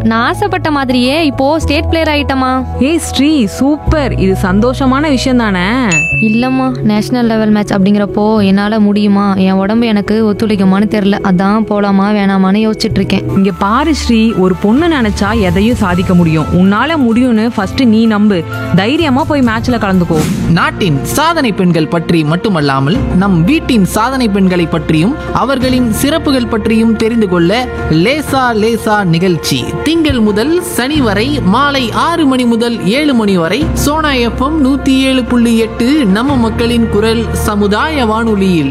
நான் ஆசைப்பட்ட மாதிரியே இப்போ ஸ்டேட் பிளேயர் ஆயிட்டமா ஏய் ஸ்ரீ சூப்பர் இது சந்தோஷமான விஷயம் தானே இல்லம்மா நேஷனல் லெவல் மேட்ச் அப்படிங்கிறப்போ என்னால முடியுமா என் உடம்பு எனக்கு ஒத்துழைக்குமான்னு தெரியல அதான் போலாமா வேணாமான்னு யோசிச்சுட்டு இருக்கேன் இங்க பாரு ஸ்ரீ ஒரு பொண்ணு நினைச்சா எதையும் சாதிக்க முடியும் உன்னால முடியும்னு ஃபர்ஸ்ட் நீ நம்பு தைரியமா போய் மேட்ச்ல கலந்துக்கோ நாட்டின் சாதனை பெண்கள் பற்றி மட்டுமல்லாமல் நம் வீட்டின் சாதனை பெண்களை பற்றியும் அவர்களின் சிறப்புகள் பற்றியும் தெரிந்து கொள்ள லேசா லேசா நிகழ்ச்சி திங்கள் முதல் சனி வரை மாலை ஆறு மணி முதல் ஏழு மணி வரை சோனா எஃப்எம் நூத்தி ஏழு புள்ளி எட்டு நம்ம மக்களின் குரல் சமுதாய வானொலியில்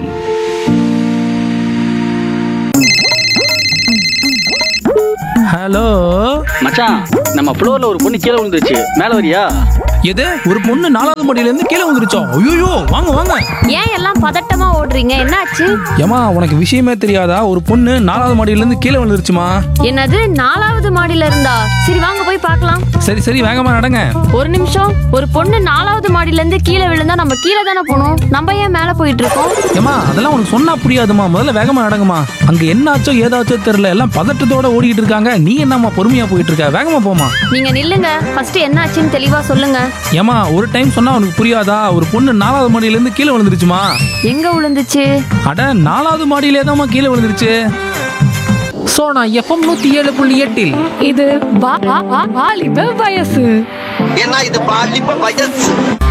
ஹலோ மச்சான் நம்ம ஃப்ளோர்ல ஒரு பொண்ணு கீழே விழுந்துருச்சு மேல வரியா எது ஒரு பொண்ணு நாலாவது மாடியில இருந்து கீழே வந்துருச்சா ஐயோ வாங்க வாங்க ஏன் எல்லாம் பதட்டமா ஓடுறீங்க என்னாச்சு ஏமா உனக்கு விஷயமே தெரியாதா ஒரு பொண்ணு நாலாவது மாடியில இருந்து கீழே விழுந்துருச்சுமா என்னது நாலாவது மாடியில இருந்தா சரி வாங்க போய் பார்க்கலாம் சரி சரி வேகமா நடங்க ஒரு நிமிஷம் ஒரு பொண்ணு நாலாவது மாடியில இருந்து கீழே விழுந்தா நம்ம கீழே தானே போகணும் நம்ம ஏன் மேல போயிட்டு இருக்கோம் ஏமா அதெல்லாம் உனக்கு சொன்னா புரியாதுமா முதல்ல வேகமா நடங்கம்மா அங்க என்னாச்சோ ஏதாச்சோ தெரியல எல்லாம் பதட்டத்தோட ஓடிக்கிட்டு இருக்காங்க நீ என்னம்மா பொறுமையா போயிட்டு இருக்க வேகமா போமா நீங்க நில்லுங்க ஃபர்ஸ்ட் என்னாச்சுன்னு தெளிவா சொல்லுங்க ஏமா ஒரு டைம் சொன்னா உனக்கு புரியாதா ஒரு பொண்ணு நாலாவது மாடியில இருந்து கீழே விழுந்துருச்சுமா எங்க விழுந்துச்சு அட நாலாவது மாடியிலே தான்மா கீழே விழுந்துருச்சு சோனா எஃப்எம் நூத்தி ஏழு புள்ளி எட்டில் இது வாலிப வயசு ஏன்னா இது பாலிப்ப வயசு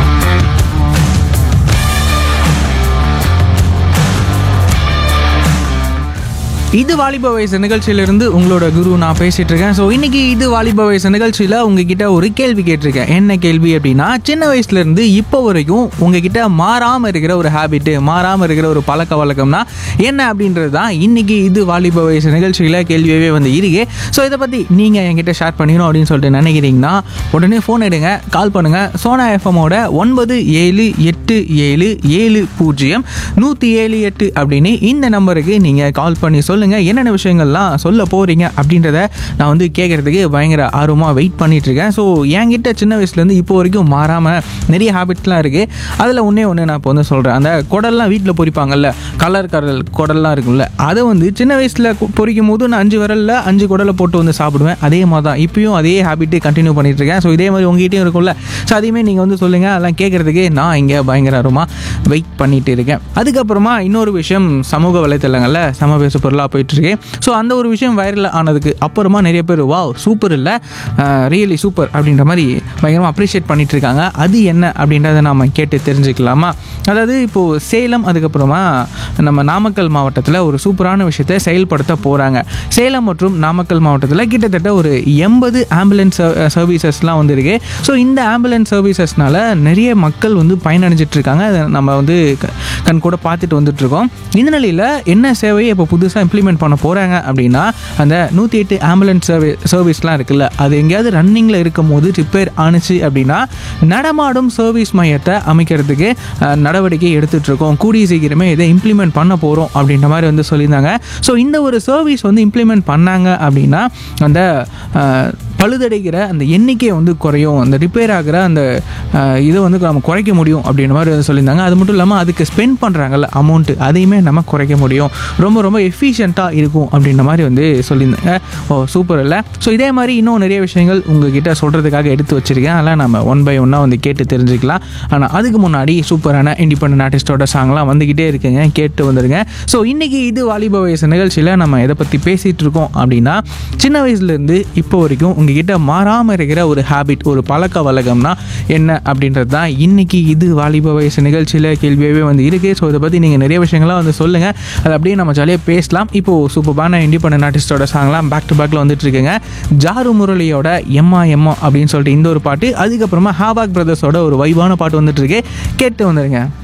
இது வாலிப வயசு நிகழ்ச்சியிலிருந்து உங்களோட குரு நான் பேசிட்டு இருக்கேன் ஸோ இன்னைக்கு இது வாலிப வயசு நிகழ்ச்சியில் உங்ககிட்ட ஒரு கேள்வி கேட்டிருக்கேன் என்ன கேள்வி அப்படின்னா சின்ன வயசுல இருந்து இப்போ வரைக்கும் உங்ககிட்ட மாறாம இருக்கிற ஒரு ஹேபிட்டு மாறாம இருக்கிற ஒரு பழக்க வழக்கம்னா என்ன அப்படின்றது தான் இன்னைக்கு இது வாலிப வயசு நிகழ்ச்சியில் கேள்வியாகவே வந்து இருக்கு ஸோ இதை பற்றி நீங்கள் என்கிட்ட ஷேர் பண்ணிக்கணும் அப்படின்னு சொல்லிட்டு நினைக்கிறீங்கன்னா உடனே ஃபோன் எடுங்க கால் பண்ணுங்க சோனா எஃப்எம்மோட ஒன்பது ஏழு எட்டு ஏழு ஏழு பூஜ்ஜியம் நூற்றி ஏழு எட்டு அப்படின்னு இந்த நம்பருக்கு நீங்கள் கால் பண்ணி சொல்லுங்கள் என்னென்ன விஷயங்கள்லாம் சொல்ல போகிறீங்க அப்படின்றத நான் வந்து கேட்குறதுக்கு பயங்கர ஆர்வமாக வெயிட் பண்ணிட்டு இருக்கேன் ஸோ என்கிட்ட சின்ன வயசுலேருந்து இப்போ வரைக்கும் மாறாமல் நிறைய ஹேபிட்ஸ்லாம் இருக்குது அதில் ஒன்றே ஒன்று நான் இப்போ வந்து சொல்கிறேன் அந்த குடல்லாம் வீட்டில் பொரிப்பாங்கல்ல கலர் கலர் குடல்லாம் இருக்கும்ல அதை வந்து சின்ன வயசில் பொரிக்கும் போது நான் அஞ்சு விரலில் அஞ்சு குடலை போட்டு வந்து சாப்பிடுவேன் அதே மாதிரி தான் இப்பயும் அதே ஹேபிட்டு கண்டினியூ பண்ணிட்டு இருக்கேன் ஸோ இதே மாதிரி உங்ககிட்டயும் இருக்கும்ல ஸோ அதையுமே நீங்கள் வந்து சொல்லுங்கள் அதெல்லாம் கேட்குறதுக்கு நான் இங்கே பயங்கர ஆர்வமாக வெயிட் பண்ணிட்டு இருக்கேன் அதுக்கப்புறமா இன்னொரு விஷயம் சமூக வலைத்தளங்களில் சமபேச பொருளாக போயிட்டு இருக்கு ஸோ அந்த ஒரு விஷயம் வைரல் ஆனதுக்கு அப்புறமா நிறைய பேர் வாவ் சூப்பர் இல்லை ரியலி சூப்பர் அப்படின்ற மாதிரி பயங்கரமாக அப்ரிஷியேட் பண்ணிட்டு இருக்காங்க அது என்ன அப்படின்றத நாம கேட்டு தெரிஞ்சுக்கலாமா அதாவது இப்போது சேலம் அதுக்கப்புறமா நம்ம நாமக்கல் மாவட்டத்தில் ஒரு சூப்பரான விஷயத்தை செயல்படுத்த போகிறாங்க சேலம் மற்றும் நாமக்கல் மாவட்டத்தில் கிட்டத்தட்ட ஒரு எண்பது ஆம்புலன்ஸ் சர்வீசஸ்லாம் வந்துருக்கு ஸோ இந்த ஆம்புலன்ஸ் சர்வீசஸ்னால நிறைய மக்கள் வந்து பயனடைஞ்சிட்டு இருக்காங்க அதை நம்ம வந்து க- கண் கூட பார்த்துட்டு வந்துட்டு இருக்கோம் இந்த நிலையில் என்ன சேவையை இப்போ புதுசாக இம்ப்ளிமெண்ட் பண்ண போகிறாங்க அப்படின்னா அந்த நூற்றி எட்டு ஆம்புலன்ஸ் சர்வீ சர்வீஸ்லாம் இருக்குல்ல அது எங்கேயாவது ரன்னிங்கில் இருக்கும் போது ரிப்பேர் ஆணுச்சு அப்படின்னா நடமாடும் சர்வீஸ் மையத்தை அமைக்கிறதுக்கு அஹ், நடவடிக்கை எடுத்துட்டு இருக்கோம் கூடிய சீக்கிரமே இதை இம்ப்ளிமெண்ட் பண்ண போகிறோம் அப்படின்ற மாதிரி வந்து சொல்லியிருந்தாங்க ஸோ இந்த ஒரு சர்வீஸ் வந்து இம்ப்ளிமெண்ட் பண்ணாங்க அப்படின்னா அந்த அஹ், பழுதடைகிற அந்த எண்ணிக்கை வந்து குறையும் அந்த ரிப்பேர் ஆகிற அந்த அஹ், இதை வந்து நம்ம குறைக்க முடியும் அப்படின்ற மாதிரி வந்து சொல்லியிருந்தாங்க அது மட்டும் இல்லாமல் அதுக்கு ஸ்பெண்ட் பண்ணுறாங்கல்ல அமௌண்ட்டு அதையுமே நம்ம குறைக்க முடியும் ரொம்ப ரொம்ப எஃபிஷியண்ட்டாக இருக்கும் அப்படின்ற மாதிரி வந்து சொல்லியிருந்தாங்க ஓ சூப்பர் இல்லை ஸோ இதே மாதிரி இன்னும் நிறைய விஷயங்கள் உங்ககிட்ட சொல்கிறதுக்காக எடுத்து வச்சிருக்கேன் அதெல்லாம் நம்ம ஒன் பை ஒன்னாக வந்து கேட்டு தெரிஞ்சுக்கலாம் ஆனால் அதுக்கு முன்னாடி சூப்பரான இண்டிபெண்டன்ட் ஆர்டிஸ்டோட சாங்லாம் வந்துக்கிட்டே இருக்குங்க கேட்டு வந்துருங்க ஸோ இன்றைக்கி இது வாலிப வயசு நிகழ்ச்சியில் நம்ம எதை பற்றி பேசிகிட்டு இருக்கோம் அப்படின்னா சின்ன வயசுலேருந்து இப்போ வரைக்கும் உங்ககிட்ட மாறாமல் இருக்கிற ஒரு ஹேபிட் ஒரு பழக்க வழக்கம்னா என்ன அப்படின்றது தான் இன்றைக்கி இது வாலிப வயசு நிகழ்ச்சியில் கேள்வியாகவே வந்து இருக்குது ஸோ இதை பற்றி நீங்கள் நிறைய விஷயங்கள்லாம் வந்து சொல்லுங்கள் அது அப்படியே நம்ம ஜாலியாக பேசலாம் இப்போது சூப்பரான இண்டிபெண்டன்ட் ஆர்டிஸ்டோட சாங்லாம் பேக் டு பேக்கில் வந்துட்டு இருக்குங்க ஜாரு முரளியோட எம்மா எம்மா அப்படின்னு சொல்லிட்டு இந்த ஒரு பாட்டு அதுக்கப்புறமா ஹாபாக் பிரதர்ஸோட ஒரு வைவான பாட்டு வந்துட்டு இருக்கு கேட்டு வந்துருங்க